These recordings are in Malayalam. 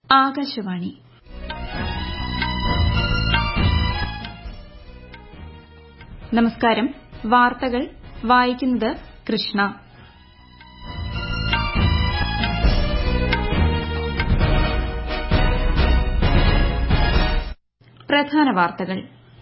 ആകാശവാണി നമസ്കാരം വാർത്തകൾ വായിക്കുന്നത് കൃഷ്ണ പ്രധാന വാർത്തകൾ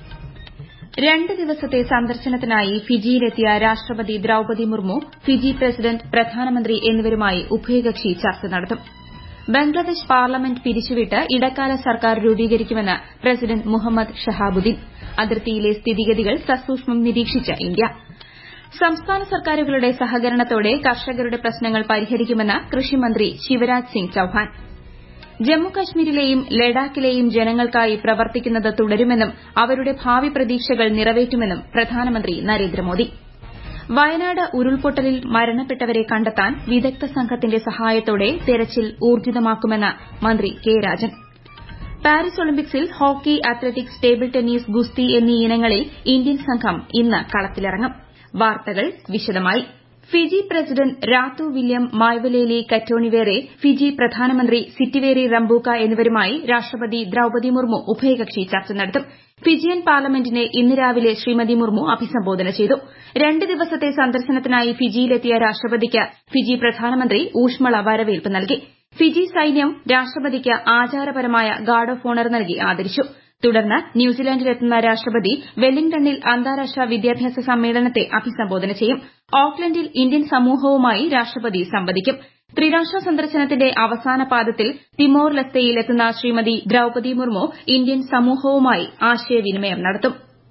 രണ്ട് ദിവസത്തെ സന്ദർശനത്തിനായി ഫിജിയിലെത്തിയ രാഷ്ട്രപതി ദ്രൌപതി മുർമു ഫിജി പ്രസിഡന്റ് പ്രധാനമന്ത്രി എന്നിവരുമായി ഉഭയകക്ഷി ചർച്ച നടത്തും ബംഗ്ലാദേശ് പാർലമെന്റ് പിരിച്ചുവിട്ട് ഇടക്കാല സർക്കാർ രൂപീകരിക്കുമെന്ന് പ്രസിഡന്റ് മുഹമ്മദ് ഷഹാബുദ്ദീൻ അതിർത്തിയിലെ സ്ഥിതിഗതികൾ സസൂക്ഷ്മം നിരീക്ഷിച്ച് ഇന്ത്യ സംസ്ഥാന സർക്കാരുകളുടെ സഹകരണത്തോടെ കർഷകരുടെ പ്രശ്നങ്ങൾ പരിഹരിക്കുമെന്ന് കൃഷിമന്ത്രി ശിവരാജ് സിംഗ് ചൌഹാൻ ജമ്മു കശ്മീരിലെയും ലഡാക്കിലെയും ജനങ്ങൾക്കായി പ്രവർത്തിക്കുന്നത് തുടരുമെന്നും അവരുടെ ഭാവി പ്രതീക്ഷകൾ നിറവേറ്റുമെന്നും പ്രധാനമന്ത്രി നരേന്ദ്രമോദി വയനാട് ഉരുൾപൊട്ടലിൽ മരണപ്പെട്ടവരെ കണ്ടെത്താൻ വിദഗ്ധ സംഘത്തിന്റെ സഹായത്തോടെ തെരച്ചിൽ ഊർജിതമാക്കുമെന്ന് മന്ത്രി കെ രാജൻ പാരീസ് ഒളിമ്പിക്സിൽ ഹോക്കി അത്ലറ്റിക്സ് ടേബിൾ ടെന്നീസ് ഗുസ്തി എന്നീ ഇനങ്ങളിൽ ഇന്ത്യൻ സംഘം ഇന്ന് കളത്തിലിറങ്ങും വാർത്തകൾ വിശദമായി Fiji president Ratu William Maivalili Katonivere Fiji പ്രധാനമന്ത്രി സിറ്റിവേരി റംബൂക്ക എന്നിവരുമായി രാഷ്ട്രപതി ദ്രൌപതി മുർമു ഉഭയകക്ഷി ചർച്ച നടത്തും ഫിജിയൻ പാർലമെന്റിനെ ഇന്ന് രാവിലെ ശ്രീമതി മുർമു അഭിസംബോധന ചെയ്തു രണ്ട് ദിവസത്തെ സന്ദർശനത്തിനായി ഫിജിയിലെത്തിയ രാഷ്ട്രപതിക്ക് ഫിജി പ്രധാനമന്ത്രി ഊഷ്മള വരവേൽപ്പ് നൽകി ഫിജി സൈന്യം രാഷ്ട്രപതിക്ക് ആചാരപരമായ ഗാർഡ് ഓഫ് ഓണർ നൽകി ആദരിച്ചു തുടർന്ന് ന്യൂസിലാൻഡിലെത്തുന്ന രാഷ്ട്രപതി വെല്ലിംഗ്ടണിൽ അന്താരാഷ്ട്ര വിദ്യാഭ്യാസ സമ്മേളനത്തെ അഭിസംബോധന ചെയ്യും ഓക്ലൻഡിൽ ഇന്ത്യൻ സമൂഹവുമായി രാഷ്ട്രപതി സംവദിക്കും ത്രിരാഷ്ട്ര സന്ദർശനത്തിന്റെ അവസാന പാദത്തിൽ തിമോർ ലെസ്തയിൽ എത്തുന്ന ശ്രീമതി ദ്രൌപതി മുർമു ഇന്ത്യൻ സമൂഹവുമായി ആശയവിനിമയം നടത്തും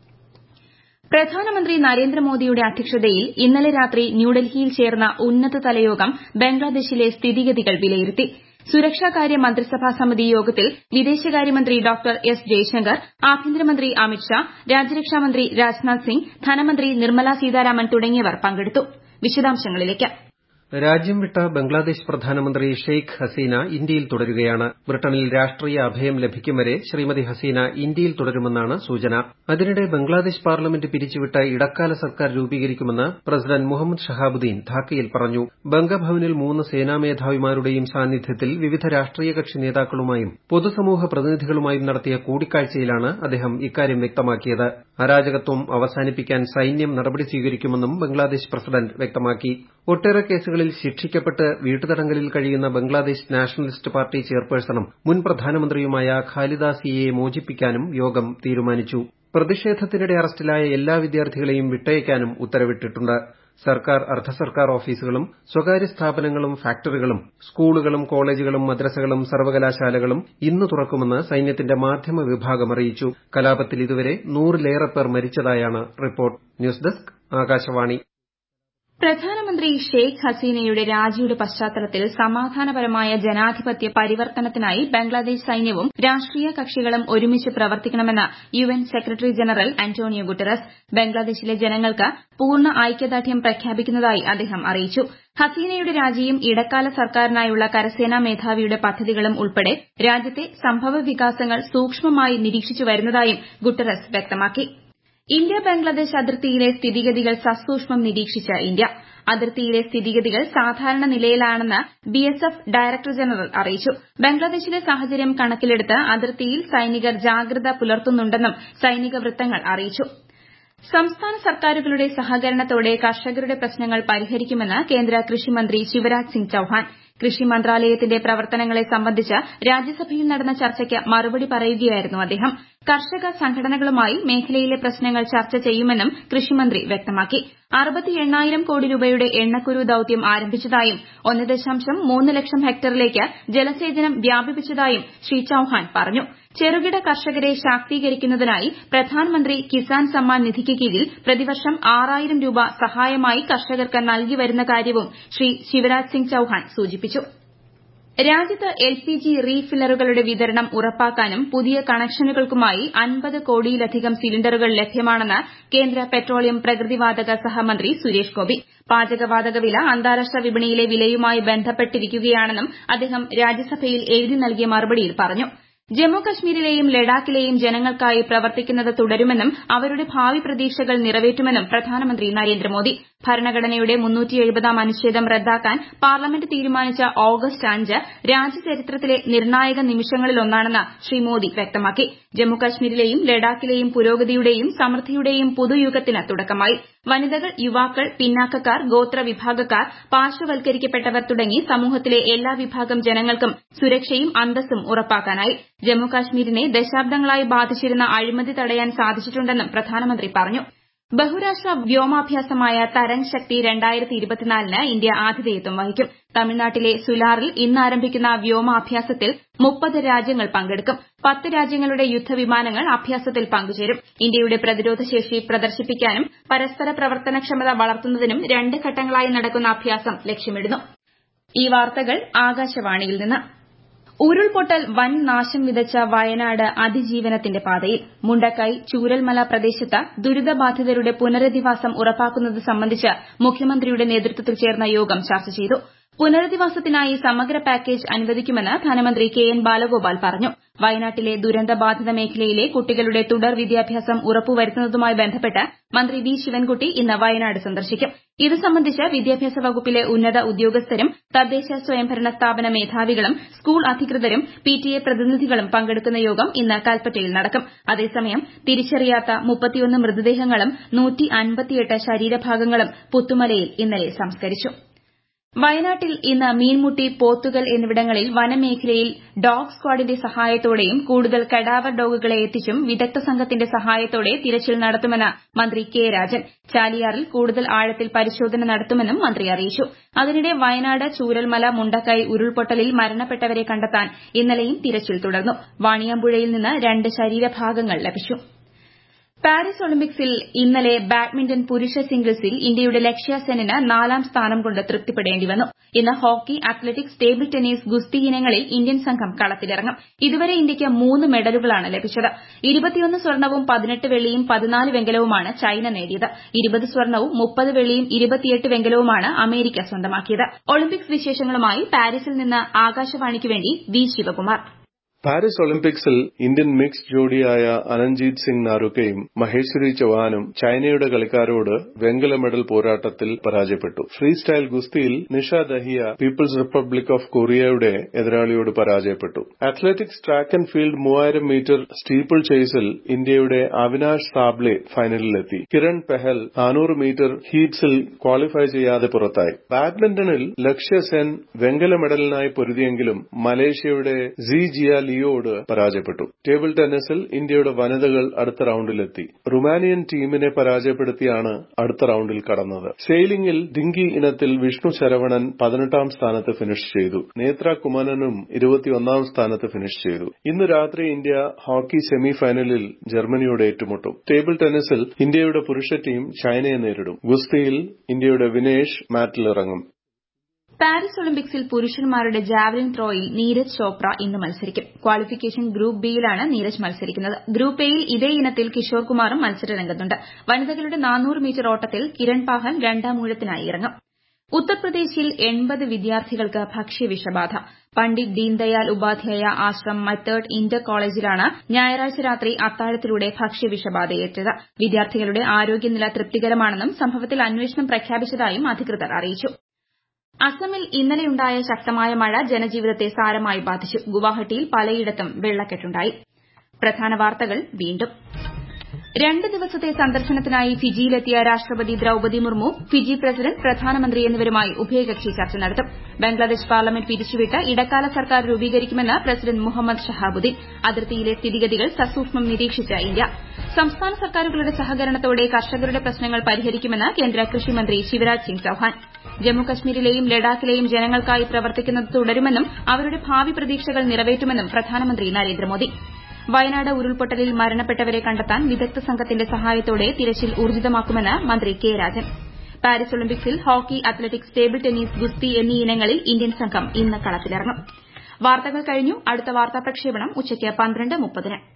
പ്രധാനമന്ത്രി നരേന്ദ്രമോദിയുടെ അധ്യക്ഷതയിൽ ഇന്നലെ രാത്രി ന്യൂഡൽഹിയിൽ ചേർന്ന ഉന്നതതല യോഗം ബംഗ്ലാദേശിലെ സ്ഥിതിഗതികൾ വിലയിരുത്തി സുരക്ഷാകാര്യ മന്ത്രിസഭാ സമിതി യോഗത്തിൽ വിദേശകാര്യമന്ത്രി ഡോക്ടർ എസ് ജയശങ്കർ ആഭ്യന്തരമന്ത്രി അമിത്ഷാ രാജ്യരക്ഷാമന്ത്രി രാജ്നാഥ് സിംഗ് ധനമന്ത്രി നിർമ്മല സീതാരാമൻ തുടങ്ങിയവർ പങ്കെടുത്തു വിശദാംശങ്ങളിലേക്ക് രാജ്യം വിട്ട ബംഗ്ലാദേശ് പ്രധാനമന്ത്രി ഷെയ്ഖ് ഹസീന ഇന്ത്യയിൽ തുടരുകയാണ് ബ്രിട്ടനിൽ രാഷ്ട്രീയ അഭയം ലഭിക്കും വരെ ശ്രീമതി ഹസീന ഇന്ത്യയിൽ തുടരുമെന്നാണ് സൂചന അതിനിടെ ബംഗ്ലാദേശ് പാർലമെന്റ് പിരിച്ചുവിട്ട് ഇടക്കാല സർക്കാർ രൂപീകരിക്കുമെന്ന് പ്രസിഡന്റ് മുഹമ്മദ് ഷഹാബുദ്ദീൻ ധാക്കയിൽ പറഞ്ഞു ബംഗഭവനിൽ മൂന്ന് സേനാ മേധാവിമാരുടെയും സാന്നിധ്യത്തിൽ വിവിധ രാഷ്ട്രീയ കക്ഷി നേതാക്കളുമായും പൊതുസമൂഹ പ്രതിനിധികളുമായും നടത്തിയ കൂടിക്കാഴ്ചയിലാണ് അദ്ദേഹം ഇക്കാര്യം വ്യക്തമാക്കിയത് അരാജകത്വം അവസാനിപ്പിക്കാൻ സൈന്യം നടപടി സ്വീകരിക്കുമെന്നും ബംഗ്ലാദേശ് പ്രസിഡന്റ് വ്യക്തമാക്കി ഒട്ടേറെ കേസുകളിൽ ശിക്ഷിക്കപ്പെട്ട് വീട്ടുതടങ്കലിൽ കഴിയുന്ന ബംഗ്ലാദേശ് നാഷണലിസ്റ്റ് പാർട്ടി ചെയർപേഴ്സണും മുൻ പ്രധാനമന്ത്രിയുമായ ഖാലിദ സിയയെ മോചിപ്പിക്കാനും യോഗം തീരുമാനിച്ചു പ്രതിഷേധത്തിനിടെ അറസ്റ്റിലായ എല്ലാ വിദ്യാർത്ഥികളെയും വിട്ടയക്കാനും ഉത്തരവിട്ടിട്ടുണ്ട് സർക്കാർ അർദ്ധ സർക്കാർ ഓഫീസുകളും സ്വകാര്യ സ്ഥാപനങ്ങളും ഫാക്ടറികളും സ്കൂളുകളും കോളേജുകളും മദ്രസകളും സർവകലാശാലകളും ഇന്ന് തുറക്കുമെന്ന് സൈന്യത്തിന്റെ മാധ്യമ വിഭാഗം അറിയിച്ചു കലാപത്തിൽ ഇതുവരെ നൂറിലേറെ പേർ മരിച്ചതായാണ് റിപ്പോർട്ട് ന്യൂസ് ഡെസ്ക് ആകാശവാണി പ്രധാനമന്ത്രി ഷെയ്ഖ് ഹസീനയുടെ രാജിയുടെ പശ്ചാത്തലത്തിൽ സമാധാനപരമായ ജനാധിപത്യ പരിവർത്തനത്തിനായി ബംഗ്ലാദേശ് സൈന്യവും രാഷ്ട്രീയ കക്ഷികളും ഒരുമിച്ച് പ്രവർത്തിക്കണമെന്ന് UN secretary general Antonio Guterres ബംഗ്ലാദേശിലെ ജനങ്ങൾക്ക് പൂർണ്ണ ഐക്യദാർഢ്യം പ്രഖ്യാപിക്കുന്നതായി അദ്ദേഹം അറിയിച്ചു ഹസീനയുടെ രാജിയും ഇടക്കാല സർക്കാരിനായുള്ള കരസേനാ മേധാവിയുടെ പദ്ധതികളും ഉൾപ്പെടെ രാജ്യത്തെ സംഭവ വികാസങ്ങൾ സൂക്ഷ്മമായി നിരീക്ഷിച്ചു വരുന്നതായും ഗുട്ടറസ് വ്യക്തമാക്കി ഇന്ത്യ ബംഗ്ലാദേശ് അതിർത്തിയിലെ സ്ഥിതിഗതികൾ സസൂക്ഷ്മം നിരീക്ഷിച്ച് ഇന്ത്യ അതിർത്തിയിലെ സ്ഥിതിഗതികൾ സാധാരണ നിലയിലാണെന്ന് ബിഎസ്എഫ് ഡയറക്ടർ ജനറൽ അറിയിച്ചു ബംഗ്ലാദേശിലെ സാഹചര്യം കണക്കിലെടുത്ത് അതിർത്തിയിൽ സൈനികർ ജാഗ്രത പുലർത്തുന്നുണ്ടെന്നും സൈനിക വൃത്തങ്ങൾ അറിയിച്ചു സംസ്ഥാന സർക്കാരുകളുടെ സഹകരണത്തോടെ കർഷകരുടെ പ്രശ്നങ്ങൾ പരിഹരിക്കുമെന്ന് കേന്ദ്ര കൃഷിമന്ത്രി ശിവരാജ് സിംഗ് ചൌഹാൻ കൃഷി മന്ത്രാലയത്തിന്റെ പ്രവർത്തനങ്ങളെ സംബന്ധിച്ച് രാജ്യസഭയിൽ നടന്ന ചർച്ചയ്ക്ക് മറുപടി പറയുകയായിരുന്നു അദ്ദേഹം കർഷക സംഘടനകളുമായി മേഖലയിലെ പ്രശ്നങ്ങൾ ചർച്ച ചെയ്യുമെന്നും കൃഷിമന്ത്രി വ്യക്തമാക്കി അറുപത്തി എണ്ണായിരം കോടി രൂപയുടെ എണ്ണക്കുരു ദൌത്യം ആരംഭിച്ചതായും ഒന്ന് ദശാംശം മൂന്ന് ലക്ഷം ഹെക്ടറിലേക്ക് ജലസേചനം വ്യാപിപ്പിച്ചതായും ശ്രീ ചൌഹാൻ പറഞ്ഞു ചെറുകിട കർഷകരെ ശാക്തീകരിക്കുന്നതിനായി പ്രധാനമന്ത്രി കിസാൻ സമ്മാൻ നിധിക്ക് കീഴിൽ പ്രതിവർഷം ആറായിരം രൂപ സഹായമായി കർഷകർക്ക് നൽകി വരുന്ന കാര്യവും ശ്രീ ശിവരാജ് സിംഗ് ചൌഹാൻ സൂചിപ്പിച്ചു രാജ്യത്ത് എൽപിജി റീഫില്ലറുകളുടെ വിതരണം ഉറപ്പാക്കാനും പുതിയ കണക്ഷനുകൾക്കുമായി അൻപത് കോടിയിലധികം സിലിണ്ടറുകൾ ലഭ്യമാണെന്ന് കേന്ദ്ര പെട്രോളിയം പ്രകൃതിവാതക സഹമന്ത്രി സുരേഷ് ഗോപി പാചകവാതക വില അന്താരാഷ്ട്ര വിപണിയിലെ വിലയുമായി ബന്ധപ്പെട്ടിരിക്കുകയാണെന്നും അദ്ദേഹം രാജ്യസഭയിൽ എഴുതി നൽകിയ മറുപടിയിൽ പറഞ്ഞു ജമ്മു കശ്മീരിലെയും ലഡാക്കിലെയും ജനങ്ങൾക്കായി പ്രവർത്തിക്കുന്നത് തുടരുമെന്നും അവരുടെ ഭാവി പ്രതീക്ഷകൾ നിറവേറ്റുമെന്നും പ്രധാനമന്ത്രി നരേന്ദ്രമോദി ഭരണഘടനയുടെ മുന്നൂറ്റിയെഴുപതാം അനുച്ഛേദം റദ്ദാക്കാൻ പാർലമെന്റ് തീരുമാനിച്ച ഓഗസ്റ്റ് അഞ്ച് രാജ്യചരിത്രത്തിലെ നിർണായക നിമിഷങ്ങളിലൊന്നാണെന്ന് ശ്രീ മോദി വ്യക്തമാക്കി ജമ്മു കശ്മീരിലെയും ലഡാക്കിലെയും പുരോഗതിയുടെയും സമൃദ്ധിയുടെയും പുതുയുഗത്തിന് തുടക്കമായി വനിതകൾ യുവാക്കൾ പിന്നാക്കക്കാർ ഗോത്ര വിഭാഗക്കാർ പാർശ്വവൽക്കരിക്കപ്പെട്ടവർ തുടങ്ങി സമൂഹത്തിലെ എല്ലാ വിഭാഗം ജനങ്ങൾക്കും സുരക്ഷയും അന്തസ്സും ഉറപ്പാക്കാനായി ജമ്മു കശ്മീരിനെ ദശാബ്ദങ്ങളായി ബാധിച്ചിരുന്ന അഴിമതി തടയാൻ സാധിച്ചിട്ടുണ്ടെന്നും പ്രധാനമന്ത്രി പറഞ്ഞു ബഹുരാഷ്ട്ര വ്യോമാഭ്യാസമായ തരംഗ് ശക്തി ന് ഇന്ത്യ ആതിഥേയത്വം വഹിക്കും തമിഴ്നാട്ടിലെ സുലാറിൽ ഇന്ന് ആരംഭിക്കുന്ന വ്യോമാഭ്യാസത്തിൽ മുപ്പത് രാജ്യങ്ങൾ പങ്കെടുക്കും പത്ത് രാജ്യങ്ങളുടെ യുദ്ധവിമാനങ്ങൾ അഭ്യാസത്തിൽ പങ്കുചേരും ഇന്ത്യയുടെ പ്രതിരോധ ശേഷി പ്രദർശിപ്പിക്കാനും പരസ്പര പ്രവർത്തനക്ഷമത വളർത്തുന്നതിനും രണ്ട് ഘട്ടങ്ങളായി നടക്കുന്ന അഭ്യാസം ലക്ഷ്യമിടുന്നു ഈ വാർത്തകൾ ആകാശവാണിയിൽ നിന്ന് ഉരുൾപൊട്ടൽ വൻ നാശം വിതച്ച വയനാട് അതിജീവനത്തിന്റെ പാതയിൽ മുണ്ടക്കൈ ചൂരൽമല പ്രദേശത്ത് ദുരിതബാധിതരുടെ പുനരധിവാസം ഉറപ്പാക്കുന്നത് സംബന്ധിച്ച് മുഖ്യമന്ത്രിയുടെ നേതൃത്വത്തിൽ ചേർന്ന യോഗം ചർച്ച ചെയ്തു പുനരധിവാസത്തിനായി സമഗ്ര പാക്കേജ് അനുവദിക്കുമെന്ന് ധനമന്ത്രി കെ എൻ ബാലഗോപാൽ പറഞ്ഞു വയനാട്ടിലെ ദുരന്തബാധിത മേഖലയിലെ കുട്ടികളുടെ തുടർ വിദ്യാഭ്യാസം ഉറപ്പുവരുത്തുന്നതുമായി ബന്ധപ്പെട്ട് മന്ത്രി വി ശിവൻകുട്ടി ഇന്ന് വയനാട് സന്ദർശിക്കും ഇത് സംബന്ധിച്ച് വിദ്യാഭ്യാസ വകുപ്പിലെ ഉന്നത ഉദ്യോഗസ്ഥരും തദ്ദേശ സ്വയംഭരണ സ്ഥാപന മേധാവികളും സ്കൂൾ അധികൃതരും പിടിഎ പ്രതിനിധികളും പങ്കെടുക്കുന്ന യോഗം ഇന്ന് കൽപ്പറ്റയിൽ നടക്കും അതേസമയം തിരിച്ചറിയാത്ത മുപ്പത്തിയൊന്ന് മൃതദേഹങ്ങളും ശരീരഭാഗങ്ങളും പുത്തുമലയിൽ ഇന്നലെ സംസ്കരിച്ചു വയനാട്ടിൽ ഇന്ന് മീൻമുട്ടി പോത്തുകൽ എന്നിവിടങ്ങളിൽ വനമേഖലയിൽ ഡോഗ് സ്ക്വാഡിന്റെ സഹായത്തോടെയും കൂടുതൽ കഡാവർ ഡോഗുകളെ എത്തിച്ചും വിദഗ്ധ സംഘത്തിന്റെ സഹായത്തോടെ തിരച്ചിൽ നടത്തുമെന്ന് മന്ത്രി കെ രാജൻ ചാലിയാറിൽ കൂടുതൽ ആഴത്തിൽ പരിശോധന നടത്തുമെന്നും മന്ത്രി അറിയിച്ചു അതിനിടെ വയനാട് ചൂരൽമല മുണ്ടക്കൈ ഉരുൾപൊട്ടലിൽ മരണപ്പെട്ടവരെ കണ്ടെത്താൻ ഇന്നലെയും തിരച്ചിൽ തുടർന്നു വാണിയാമ്പുഴയിൽ നിന്ന് രണ്ട് ശരീരഭാഗങ്ങൾ ലഭിച്ചു പാരീസ് ഒളിമ്പിക്സിൽ ഇന്നലെ ബാഡ്മിന്റൺ പുരുഷ സിംഗിൾസിൽ ഇന്ത്യയുടെ ലക്ഷ്യ സെന്നിന് നാലാം സ്ഥാനം കൊണ്ട് തൃപ്തിപ്പെടേണ്ടി വന്നു ഇന്ന് ഹോക്കി അത്ലറ്റിക്സ് ടേബിൾ ടെന്നീസ് ഗുസ്തി ഇനങ്ങളിൽ ഇന്ത്യൻ സംഘം കളത്തിലിറങ്ങും ഇതുവരെ ഇന്ത്യയ്ക്ക് മൂന്ന് മെഡലുകളാണ് ലഭിച്ചത് ഇരുപത്തിയൊന്ന് സ്വർണവും പതിനെട്ട് വെള്ളിയും പതിനാല് വെങ്കലവുമാണ് ചൈന നേടിയത് ഇരുപത് സ്വർണവും മുപ്പത് വെള്ളിയും ഇരുപത്തിയെട്ട് വെങ്കലവുമാണ് അമേരിക്ക സ്വന്തമാക്കിയത് ഒളിമ്പിക്സ് വിശേഷങ്ങളുമായി പാരീസിൽ നിന്ന് ആകാശവാണിക്ക് വേണ്ടി വി ശിവകുമാർ പാരീസ് ഒളിമ്പിക്സിൽ ഇന്ത്യൻ മിക്സ്ഡ് ജോഡിയായ അനഞ്ജീത് സിംഗ് നാരുക്കയും മഹേശ്വരി ചൌഹാനും ചൈനയുടെ കളിക്കാരോട് വെങ്കല മെഡൽ പോരാട്ടത്തിൽ പരാജയപ്പെട്ടു ഫ്രീ സ്റ്റൈൽ ഗുസ്തിയിൽ Nisha Dahiya People's Republic of കൊറിയയുടെ എതിരാളിയോട് പരാജയപ്പെട്ടു അത്ലറ്റിക്സ് ട്രാക്ക് ആൻഡ് ഫീൽഡ് മൂവായിരം മീറ്റർ സ്റ്റീപ്പിൾ ചേസിൽ ഇന്ത്യയുടെ അവിനാഷ് സാബ്ലെ ഫൈനലിലെത്തി കിരൺ പെഹൽ നാനൂറ് മീറ്റർ ഹീറ്റ്സിൽ ക്വാളിഫൈ ചെയ്യാതെ പുറത്തായി ബാഡ്മിന്റണിൽ ലക്ഷ്യ സെൻ വെങ്കല മെഡലിനായി പൊരുതിയെങ്കിലും മലേഷ്യയുടെ സി ജിയ ലിയോട് പരാജയപ്പെട്ടു ടേബിൾ ടെന്നീസിൽ ഇന്ത്യയുടെ വനിതകൾ അടുത്ത റൌണ്ടിലെത്തി റുമാനിയൻ ടീമിനെ പരാജയപ്പെടുത്തിയാണ് അടുത്ത റൌണ്ടിൽ കടന്നത് സെയിലിംഗിൽ ഡിങ്കി ഇനത്തിൽ വിഷ്ണു ശരവണൻ പതിനെട്ടാം സ്ഥാനത്ത് ഫിനിഷ് ചെയ്തു നേത്ര കുമനനും ഇരുപത്തിയൊന്നാം സ്ഥാനത്ത് ഫിനിഷ് ചെയ്തു ഇന്ന് രാത്രി ഇന്ത്യ ഹോക്കി സെമി ഫൈനലിൽ ജർമ്മനിയോട് ഏറ്റുമുട്ടും ടേബിൾ ടെന്നീസിൽ ഇന്ത്യയുടെ പുരുഷ ടീം ചൈനയെ നേരിടും ഗുസ്തിയിൽ ഇന്ത്യയുടെ വിനേഷ് മാറ്റിലിറങ്ങും പാരീസ് ഒളിമ്പിക്സിൽ പുരുഷന്മാരുടെ ജാവലിൻ ത്രോയിൽ നീരജ് ചോപ്ര ഇന്ന് മത്സരിക്കും ക്വാളിഫിക്കേഷൻ ഗ്രൂപ്പ് ബിയിലാണ് നീരജ് മത്സരിക്കുന്നത് ഗ്രൂപ്പ് എയിൽ ഇതേ ഇനത്തിൽ കിഷോർ കുമാറും മത്സരരംഗത്തുണ്ട് വനിതകളുടെ നാനൂറ് മീറ്റർ ഓട്ടത്തിൽ കിരൺ പാഹൻ രണ്ടാം ഊഴത്തിനായി ഇറങ്ങും ഉത്തർപ്രദേശിൽ എൺപത് വിദ്യാർത്ഥികൾക്ക് ഭക്ഷ്യവിഷബാധ പണ്ഡിറ്റ് ദീൻദയാൽ ഉപാധ്യായ ആശ്രം മെത്തേഡ് ഇന്റർ കോളേജിലാണ് ഞായറാഴ്ച രാത്രി അത്താഴത്തിലൂടെ ഭക്ഷ്യവിഷബാധയേറ്റത് വിദ്യാർത്ഥികളുടെ ആരോഗ്യനില തൃപ്തികരമാണെന്നും സംഭവത്തിൽ അന്വേഷണം പ്രഖ്യാപിച്ചതായും അധികൃതർ അറിയിച്ചു അസമിൽ ഇന്നലെയുണ്ടായ ശക്തമായ മഴ ജനജീവിതത്തെ സാരമായി ബാധിച്ചു ഗുവാഹട്ടിയിൽ പലയിടത്തും വെള്ളക്കെട്ടുണ്ടായി പ്രധാന വാർത്തകൾ വീണ്ടും രണ്ട് ദിവസത്തെ സന്ദർശനത്തിനായി ഫിജിയിലെത്തിയ രാഷ്ട്രപതി ദ്രൌപതി മുർമു ഫിജി പ്രസിഡന്റ് പ്രധാനമന്ത്രി എന്നിവരുമായി ഉഭയകക്ഷി ചർച്ച നടത്തും ബംഗ്ലാദേശ് പാർലമെന്റ് പിരിച്ചുവിട്ട് ഇടക്കാല സർക്കാർ രൂപീകരിക്കുമെന്ന് പ്രസിഡന്റ് മുഹമ്മദ് ഷഹാബുദ്ദീൻ അതിർത്തിയിലെ സ്ഥിതിഗതികൾ സസൂക്ഷ്മം നിരീക്ഷിച്ച ഇന്ത്യ സംസ്ഥാന സർക്കാരുകളുടെ സഹകരണത്തോടെ കർഷകരുടെ പ്രശ്നങ്ങൾ പരിഹരിക്കുമെന്ന് കേന്ദ്ര കൃഷിമന്ത്രി ശിവരാജ് സിംഗ് ചൌഹാൻ ജമ്മുകശ്മീരിലെയും ലഡാക്കിലെയും ജനങ്ങൾക്കായി പ്രവർത്തിക്കുന്നത് തുടരുമെന്നും അവരുടെ ഭാവി പ്രതീക്ഷകൾ നിറവേറ്റുമെന്നും പ്രധാനമന്ത്രി നരേന്ദ്രമോദി വയനാട് ഉരുൾപൊട്ടലിൽ മരണപ്പെട്ടവരെ കണ്ടെത്താൻ വിദഗ്ധ സംഘത്തിന്റെ സഹായത്തോടെ തിരച്ചിൽ ഊർജിതമാക്കുമെന്ന് മന്ത്രി കെ രാജൻ പാരീസ് ഒളിമ്പിക്സിൽ ഹോക്കി അത്ലറ്റിക്സ് ടേബിൾ ടെന്നീസ് ഗുസ്തി എന്നീ ഇനങ്ങളിൽ ഇന്ത്യൻ സംഘം ഇന്ന് കളത്തിലിറങ്ങും വാർത്തകൾ കഴിഞ്ഞു അടുത്ത വാർത്താ പ്രക്ഷേപണം ഉച്ചയ്ക്ക് പന്ത്രണ്ട് മുപ്പതിന്